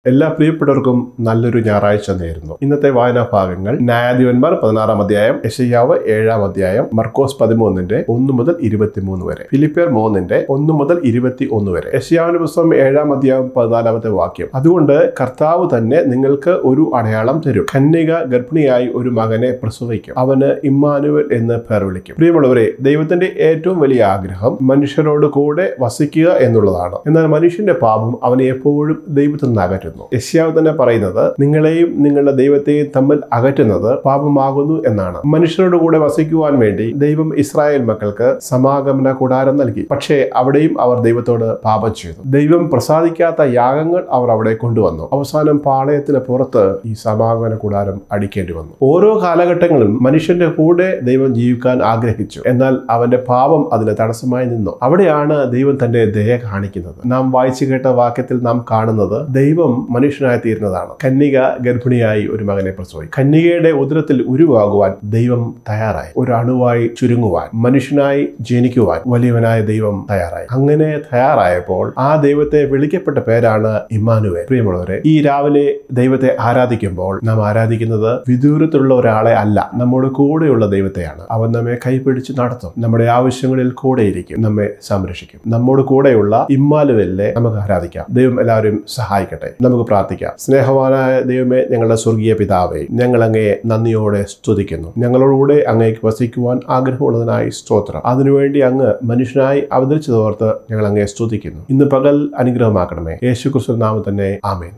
എല്ലാ പ്രിയപ്പെട്ടവർക്കും നല്ലൊരു ഞായറാഴ്ച നേരുന്നു ഇന്നത്തെ വായനാ ഭാഗങ്ങൾ ന്യായാധിപന്മാർ പതിനാറാം അധ്യായം യശയ്യാവ് ഏഴാം അധ്യായം മർക്കോസ് പതിമൂന്നിന്റെ ഒന്ന് മുതൽ ഇരുപത്തിമൂന്ന് വരെ ഫിലിപ്പിയർ മൂന്നിന്റെ ഒന്ന് മുതൽ ഇരുപത്തി ഒന്ന് വരെ യശയ്യാവിന്റെ പുസ്തകം ഏഴാം അധ്യായം പതിനാലാമത്തെ വാക്യം അതുകൊണ്ട് കർത്താവ് തന്നെ നിങ്ങൾക്ക് ഒരു അടയാളം തരും കന്യക ഗർഭിണിയായി ഒരു മകനെ പ്രസവിക്കും അവന് ഇമ്മാനുവൽ എന്ന് പേർ വിളിക്കും പ്രിയമുള്ളവരെ ദൈവത്തിന്റെ ഏറ്റവും വലിയ ആഗ്രഹം മനുഷ്യരോട് കൂടെ വസിക്കുക എന്നുള്ളതാണ് എന്നാൽ മനുഷ്യന്റെ പാപം അവനെ എപ്പോഴും ദൈവത്തിൽ നിന്ന് അകറ്റുന്നു യശ്യാവ് തന്നെ പറയുന്നത് നിങ്ങളെയും നിങ്ങളുടെ ദൈവത്തെയും തമ്മിൽ അകറ്റുന്നത് പാപമാകുന്നു എന്നാണ് മനുഷ്യരോട് കൂടെ വസിക്കുവാൻ വേണ്ടി ദൈവം ഇസ്രായേൽ മക്കൾക്ക് സമാഗമന കൂടാരം നൽകി പക്ഷേ അവിടെയും അവർ ദൈവത്തോട് പാപം ചെയ്തു ദൈവം പ്രസാദിക്കാത്ത യാഗങ്ങൾ അവർ അവിടെ കൊണ്ടുവന്നു അവസാനം പാളയത്തിന് പുറത്ത് ഈ സമാഗമന കൂടാരം അടിക്കേണ്ടി വന്നു ഓരോ കാലഘട്ടങ്ങളിലും മനുഷ്യന്റെ കൂടെ ദൈവം ജീവിക്കാൻ ആഗ്രഹിച്ചു എന്നാൽ അവന്റെ പാപം അതിന് തടസ്സമായി നിന്നു അവിടെയാണ് ദൈവം തന്റെ ദയ കാണിക്കുന്നത് നാം വായിച്ചു കേട്ട വാക്യത്തിൽ നാം കാണുന്നത് ദൈവം മനുഷ്യനായി തീരുന്നതാണ് കന്യക ഗർഭിണിയായി ഒരു മകനെ പ്രസവിക്കും കന്യകയുടെ ഉദരത്തിൽ ഉരുവാകുവാൻ ദൈവം തയ്യാറായി ഒരു അണുവായി ചുരുങ്ങുവാൻ മനുഷ്യനായി ജനിക്കുവാൻ വലിയവനായ ദൈവം തയ്യാറായി അങ്ങനെ തയ്യാറായപ്പോൾ ആ ദൈവത്തെ വിളിക്കപ്പെട്ട പേരാണ് ഇമ്മാനുവേ പ്രിയമുള്ളവരെ ഈ രാവിലെ ദൈവത്തെ ആരാധിക്കുമ്പോൾ നാം ആരാധിക്കുന്നത് വിദൂരത്തുള്ള ഒരാളെ അല്ല നമ്മുടെ കൂടെയുള്ള ദൈവത്തെയാണ് അവൻ നമ്മെ കൈപിടിച്ച് നടത്തും നമ്മുടെ ആവശ്യങ്ങളിൽ കൂടെയിരിക്കും നമ്മെ സംരക്ഷിക്കും നമ്മോട് കൂടെയുള്ള ഇമ്മാലുവലിനെ നമുക്ക് ആരാധിക്കാം ദൈവം എല്ലാവരും സഹായിക്കട്ടെ നമുക്ക് പ്രാർത്ഥിക്കാം സ്നേഹവാനായ ദൈവമേ ഞങ്ങളുടെ സ്വർഗീയ പിതാവേ ഞങ്ങൾ അങ്ങയെ നന്ദിയോടെ സ്തുതിക്കുന്നു ഞങ്ങളോടുകൂടെ അങ്ങേക്ക് വസിക്കുവാൻ ആഗ്രഹമുള്ളതിനായി സ്തോത്രം അതിനുവേണ്ടി അങ്ങ് മനുഷ്യനായി അവതരിച്ചതോർത്ത് ഞങ്ങൾ അങ്ങയെ സ്തുതിക്കുന്നു ഇന്ന് പകൽ അനുഗ്രഹമാക്കണമേ യേശു ക്രിസ്തു നാമം തന്നെ ആമേൻ